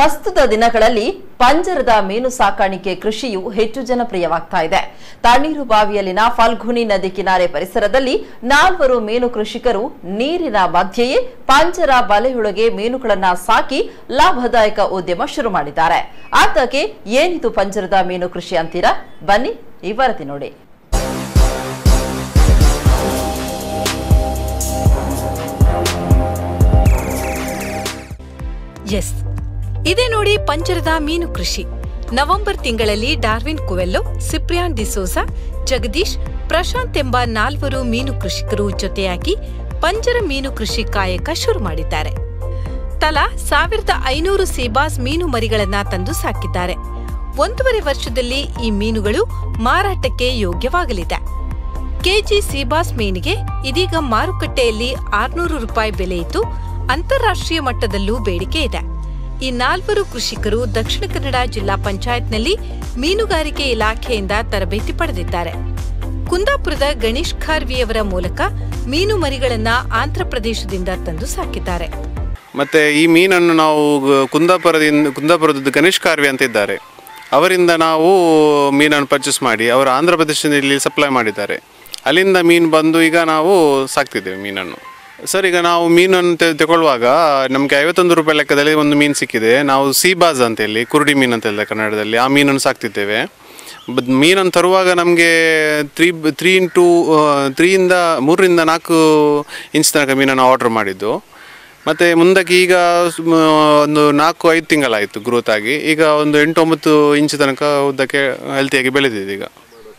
ಪ್ರಸ್ತುತ ದಿನಗಳಲ್ಲಿ ಪಂಜರದ ಮೀನು ಸಾಕಾಣಿಕೆ ಕೃಷಿಯು ಹೆಚ್ಚು ಜನಪ್ರಿಯವಾಗ್ತಾ ಇದೆ ತಣ್ಣೀರು ಬಾವಿಯಲ್ಲಿನ ಫಲ್ಗುನಿ ನದಿ ಕಿನಾರೆ ಪರಿಸರದಲ್ಲಿ ನಾಲ್ವರು ಮೀನು ಕೃಷಿಕರು ನೀರಿನ ಮಧ್ಯೆಯೇ ಪಂಜರ ಬಲೆಯೊಳಗೆ ಮೀನುಗಳನ್ನ ಸಾಕಿ ಲಾಭದಾಯಕ ಉದ್ಯಮ ಶುರು ಮಾಡಿದ್ದಾರೆ ಆತಕ್ಕೆ ಏನಿದು ಪಂಜರದ ಮೀನು ಕೃಷಿ ಅಂತೀರಾ ಬನ್ನಿ ಈ ವರದಿ ನೋಡಿ ಎಸ್ ಇದೇ ನೋಡಿ ಪಂಜರದ ಮೀನು ಕೃಷಿ ನವೆಂಬರ್ ತಿಂಗಳಲ್ಲಿ ಡಾರ್ವಿನ್ ಕುವೆಲ್ಲೋ ಸಿಪ್ರಿಯಾನ್ ಡಿಸೋಸಾ ಜಗದೀಶ್ ಪ್ರಶಾಂತ್ ಎಂಬ ನಾಲ್ವರು ಮೀನು ಕೃಷಿಕರು ಜೊತೆಯಾಗಿ ಪಂಜರ ಮೀನು ಕೃಷಿ ಕಾಯಕ ಶುರು ಮಾಡಿದ್ದಾರೆ ತಲಾ ಸಾವಿರದ ಐನೂರು ಸೀಬಾಸ್ ಮೀನು ಮರಿಗಳನ್ನ ತಂದು ಸಾಕಿದ್ದಾರೆ ಒಂದೂವರೆ ವರ್ಷದಲ್ಲಿ ಈ ಮೀನುಗಳು ಮಾರಾಟಕ್ಕೆ ಯೋಗ್ಯವಾಗಲಿದೆ ಕೆಜಿ ಸೀಬಾಸ್ ಮೀನಿಗೆ ಇದೀಗ ಮಾರುಕಟ್ಟೆಯಲ್ಲಿ ಆರ್ನೂರು ರೂಪಾಯಿ ಬೆಲೆ ಇದ್ದು ಅಂತಾರಾಷ್ಟ್ರೀಯ ಮಟ್ಟದಲ್ಲೂ ಬೇಡಿಕೆ ಇದೆ ಈ ನಾಲ್ವರು ಕೃಷಿಕರು ದಕ್ಷಿಣ ಕನ್ನಡ ಜಿಲ್ಲಾ ಪಂಚಾಯತ್ನಲ್ಲಿ ಮೀನುಗಾರಿಕೆ ಇಲಾಖೆಯಿಂದ ತರಬೇತಿ ಪಡೆದಿದ್ದಾರೆ ಕುಂದಾಪುರದ ಗಣೇಶ್ ಖಾರ್ವಿಯವರ ಮೂಲಕ ಮೀನು ಮರಿಗಳನ್ನ ಆಂಧ್ರಪ್ರದೇಶದಿಂದ ತಂದು ಸಾಕಿದ್ದಾರೆ ಮತ್ತು ಈ ಮೀನನ್ನು ನಾವು ಗ- ಕುಂದಾಪುರದಿಂದ ಕುಂದಾಪುರದ ಗಣೇಶ್ ಕಾರ್ವಿ ಅಂತ ಇದ್ದಾರೆ ಅವರಿಂದ ನಾವು ಮೀನನ್ನು ಪರ್ಚೇಸ್ ಮಾಡಿ ಅವರು ಆಂಧ್ರ ಪ್ರದೇಶದಲ್ಲಿ ಸಪ್ಲೈ ಮಾಡಿದ್ದಾರೆ ಅಲ್ಲಿಂದ ಮೀನು ಬಂದು ಈಗ ನಾವು ಸಾಕ್ತಿದ್ದೇವೆ ಮೀನನ್ನು ಸರ್ ಈಗ ನಾವು ಮೀನನ್ನು ತೆ ತಗೊಳ್ಳುವಾಗ ನಮಗೆ ಐವತ್ತೊಂದು ರೂಪಾಯಿ ಲೆಕ್ಕದಲ್ಲಿ ಒಂದು ಮೀನು ಸಿಕ್ಕಿದೆ ನಾವು ಸೀಬಾಜ್ ಅಂತೇಳಿ ಕುರುಡಿ ಮೀನು ಅಂತ ಹೇಳಿದೆ ಕನ್ನಡದಲ್ಲಿ ಆ ಮೀನನ್ನು ಸಾಕ್ತಿದ್ದೇವೆ ಬಟ್ ಮೀನನ್ನು ತರುವಾಗ ನಮಗೆ ತ್ರೀ ತ್ರೀ ಇಂಟು ತ್ರೀಯಿಂದ ಮೂರರಿಂದ ನಾಲ್ಕು ಇಂಚ್ ತನಕ ಮೀನನ್ನು ಆರ್ಡ್ರ್ ಮಾಡಿದ್ದು ಮತ್ತು ಮುಂದಕ್ಕೆ ಈಗ ಸುಮ- ಒಂದು ನಾಲ್ಕು ಐದು ತಿಂಗಳಾಯಿತು ಗ್ರೋತ್ ಆಗಿ ಈಗ ಒಂದು ಎಂಟು ಒಂಬತ್ತು ಇಂಚ್ ತನಕ ಉದ್ದಕ್ಕೆ ಹೆಲ್ತಿಯಾಗಿ ಬೆಳೆದಿದೆ ಈಗ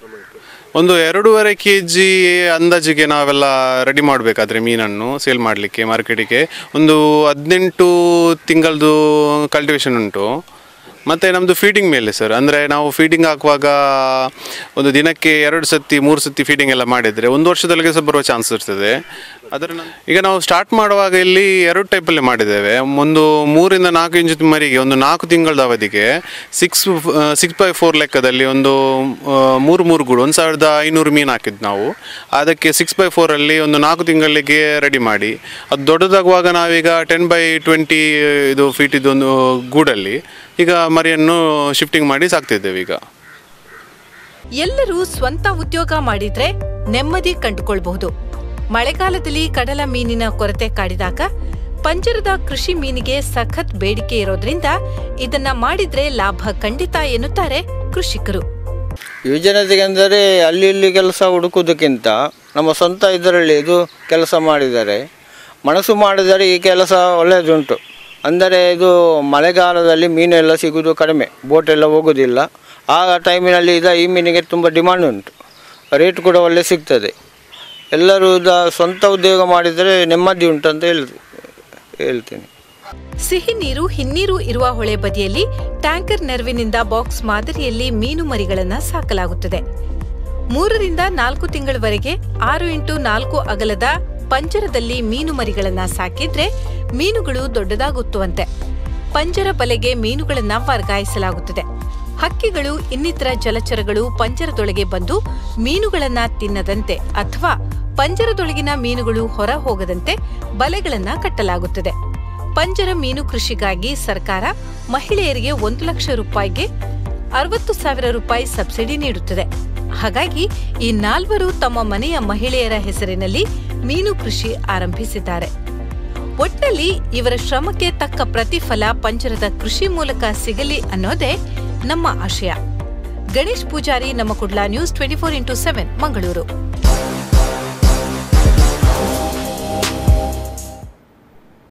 ಒಂದು ಎರಡೂವರೆ ಕೆ ಜಿ ಅಂದಾಜಿಗೆ ನಾವೆಲ್ಲ ರೆಡಿ ಮಾಡಬೇಕಾದ್ರೆ ಮೀನನ್ನು ಸೇಲ್ ಮಾಡಲಿಕ್ಕೆ ಮಾರ್ಕೆಟಿಗೆ ಒಂದು ಹದಿನೆಂಟು ತಿಂಗಳದು ಕಲ್ಟಿವೇಷನ್ ಉಂಟು ಮತ್ತು ನಮ್ಮದು ಫೀಡಿಂಗ್ ಮೇಲೆ ಸರ್ ಅಂದರೆ ನಾವು ಫೀಡಿಂಗ್ ಹಾಕುವಾಗ ಒಂದು ದಿನಕ್ಕೆ ಎರಡು ಸತಿ ಮೂರು ಸತಿ ಫೀಡಿಂಗ್ ಎಲ್ಲ ಮಾಡಿದರೆ ಒಂದು ವರ್ಷದೊಳಗೆ ಸಹ ಬರುವ ಚಾನ್ಸ್ ಇರ್ತದೆ ಅದರ ನಂ- ಈಗ ನಾವು ಸ್ಟಾರ್ಟ್ ಮಾಡುವಾಗ ಇಲ್ಲಿ ಎರಡು ಟೈಪಲ್ಲಿ ಮಾಡಿದ್ದೇವೆ ಒಂದು ಮೂರಿಂದ ನಾಲ್ಕು ಇಂಚು ಮರಿಗೆ ಒಂದು ನಾಲ್ಕು ತಿಂಗಳದ ಅವಧಿಗೆ ಸಿಕ್ಸ್ ಸಿಕ್ಸ್ ಬೈ ಫೋರ್ ಲೆಕ್ಕದಲ್ಲಿ ಒಂದು ಆ, ಮೂರು ಮೂರು ಗೂಡು ಒಂದು ಸಾವಿರದ ಐನೂರು ಮೀನು ಹಾಕಿದ್ದು ನಾವು ಅದಕ್ಕೆ ಸಿಕ್ಸ್ ಬೈ ಫೋರಲ್ಲಿ ಒಂದು ನಾಲ್ಕು ತಿಂಗಳಿಗೆ ರೆಡಿ ಮಾಡಿ ಅದು ದೊಡ್ಡದಾಗುವಾಗ ನಾವೀಗ ಟೆನ್ ಬೈ ಟ್ವೆಂಟಿ ಇದು ಫೀಟ್ ಒಂದು ಗೂಡಲ್ಲಿ ಈಗ ಮರಿಯನ್ನು ಶಿಫ್ಟಿಂಗ್ ಮಾಡಿ ಸಾಕ್ತಿದ್ದೇವೆ ಈಗ ಎಲ್ಲರೂ ಸ್ವಂತ ಉದ್ಯೋಗ ಮಾಡಿದ್ರೆ ನೆಮ್ಮದಿ ಕಂಡುಕೊಳ್ಬಹುದು ಮಳೆಗಾಲದಲ್ಲಿ ಕಡಲ ಮೀನಿನ ಕೊರತೆ ಕಾಡಿದಾಗ ಪಂಜರದ ಕೃಷಿ ಮೀನಿಗೆ ಸಖತ್ ಬೇಡಿಕೆ ಇರೋದ್ರಿಂದ ಇದನ್ನ ಮಾಡಿದ್ರೆ ಲಾಭ ಖಂಡಿತ ಎನ್ನುತ್ತಾರೆ ಕೃಷಿಕರು ಯುವಜನತೆಗೆ ಅಂದರೆ ಅಲ್ಲಿ ಇಲ್ಲಿ ಕೆಲಸ ಹುಡುಕುವುದಕ್ಕಿಂತ ನಮ್ಮ ಸ್ವಂತ ಇದರಲ್ಲಿ ಇದು ಕೆಲಸ ಮಾಡಿದರೆ ಮನಸ್ಸು ಮಾಡಿದರೆ ಈ ಕೆಲಸ ಒಳ್ಳೆಯದುಂಟು ಅಂದರೆ ಇದು ಮಳೆಗಾಲದಲ್ಲಿ ಮೀನು ಎಲ್ಲ ಸಿಗುವುದು ಕಡಿಮೆ ಬೋಟ್ ಎಲ್ಲ ಹೋಗೋದಿಲ್ಲ ಆ ಟೈಮಿನಲ್ಲಿ ಈಗ ಈ ಮೀನಿಗೆ ತುಂಬ ಡಿಮಾಂಡ್ ಉಂಟು ರೇಟ್ ಕೂಡ ಒಳ್ಳೆ ಸಿಗ್ತದೆ ಎಲ್ಲರೂ ಇದ ಸ್ವಂತ ಉದ್ಯೋಗ ಮಾಡಿದರೆ ನೆಮ್ಮದಿ ಉಂಟು ಅಂತ ಹೇಳ್ ಹೇಳ್ತೀನಿ ಸಿಹಿ ನೀರು ಹಿನ್ನೀರು ಇರುವ ಹೊಳೆ ಬದಿಯಲ್ಲಿ ಟ್ಯಾಂಕರ್ ನೆರವಿನಿಂದ ಬಾಕ್ಸ್ ಮಾದರಿಯಲ್ಲಿ ಮೀನು ಮರಿಗಳನ್ನ ಸಾಕಲಾಗುತ್ತದೆ ಮೂರರಿಂದ ನಾಲ್ಕು ತಿಂಗಳವರೆಗೆ ಆರು ಇಂಟು ನಾಲ್ಕು ಅಗಲದ ಪಂಜರದಲ್ಲಿ ಮೀನು ಮರಿಗಳನ್ನ ಸಾಕಿದ್ರೆ ಮೀನುಗಳು ದೊಡ್ಡದಾಗುತ್ತವಂತೆ ಪಂಜರ ಬಲೆಗೆ ಮೀನುಗಳನ್ನ ವರ್ಗಾಯಿಸಲಾಗುತ್ತದೆ ಹಕ್ಕಿಗಳು ಇನ್ನಿತರ ಜಲಚರಗಳು ಪಂಜರದೊಳಗೆ ಬಂದು ಮೀನುಗಳನ್ನ ತಿನ್ನದಂತೆ ಅಥವಾ ಪಂಜರದೊಳಗಿನ ಮೀನುಗಳು ಹೊರ ಹೋಗದಂತೆ ಬಲೆಗಳನ್ನ ಕಟ್ಟಲಾಗುತ್ತದೆ ಪಂಜರ ಮೀನು ಕೃಷಿಗಾಗಿ ಸರ್ಕಾರ ಮಹಿಳೆಯರಿಗೆ ಒಂದು ಲಕ್ಷ ರೂಪಾಯಿಗೆ ಅರವತ್ತು ಸಾವಿರ ರೂಪಾಯಿ ಸಬ್ಸಿಡಿ ನೀಡುತ್ತದೆ ಹಾಗಾಗಿ ಈ ನಾಲ್ವರು ತಮ್ಮ ಮನೆಯ ಮಹಿಳೆಯರ ಹೆಸರಿನಲ್ಲಿ ಮೀನು ಕೃಷಿ ಆರಂಭಿಸಿದ್ದಾರೆ ಒಟ್ನಲ್ಲಿ ಇವರ ಶ್ರಮಕ್ಕೆ ತಕ್ಕ ಪ್ರತಿಫಲ ಪಂಜರದ ಕೃಷಿ ಮೂಲಕ ಸಿಗಲಿ ಅನ್ನೋದೇ ನಮ್ಮ ಆಶಯ ಗಣೇಶ್ ಪೂಜಾರಿ ನಮ್ಮ Kudla news twenty four into seven Mangaluru